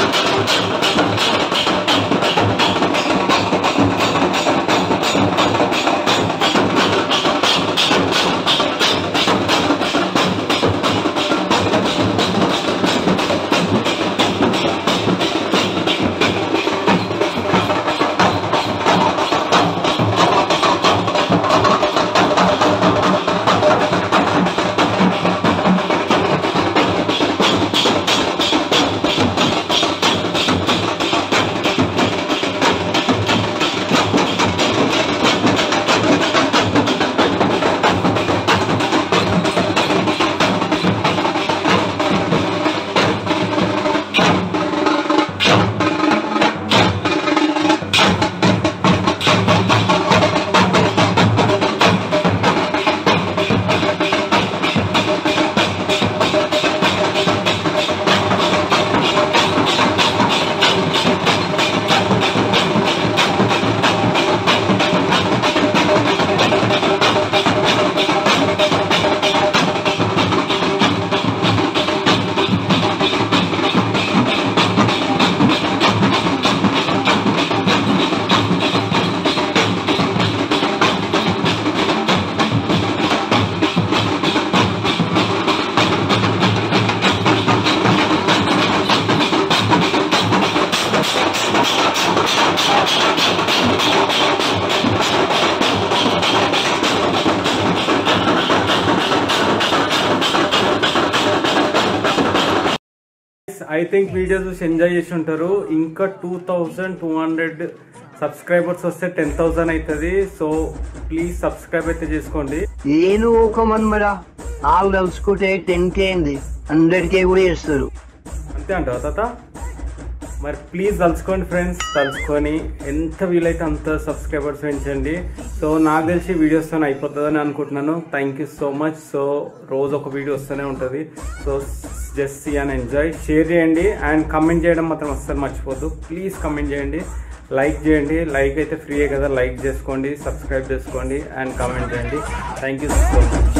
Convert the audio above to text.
I think video చూసి enjoy చేసి ఉంటారు ఇంకా two thousand two hundred subscribers వస్తే టెన్ థౌసండ్ అవుతుంది సో ప్లీజ్ సబ్స్క్రైబ్ అయితే చేసుకోండి నేను ఒక మన్మరా వాళ్ళు కలుసుకుంటే టెన్ కే అయింది హండ్రెడ్ కే కూడా చేస్తారు అంతే అంటావా తాత మరి ప్లీజ్ తలుచుకోండి ఫ్రెండ్స్ తలుచుకొని ఎంత వీలైతే అంత సబ్స్క్రైబర్స్ పెంచండి సో నాకు తెలిసి వీడియోస్తో అయిపోతుందని అనుకుంటున్నాను thank you so much so రోజు ఒక వీడియో వస్తూనే ఉంటుంది so just see and enjoy share చేయండి అండ్ కమెంట్ చేయడం మాత్రం అస్సలు మర్చిపోద్దు ప్లీజ్ కమెంట్ చేయండి లైక్ చేయండి లైక్ అయితే ఫ్రీయే కదా లైక్ చేసుకోండి సబ్స్క్రైబ్ చేసుకోండి అండ్ కామెంట్ చేయండి థ్యాంక్ యూ సో మచ్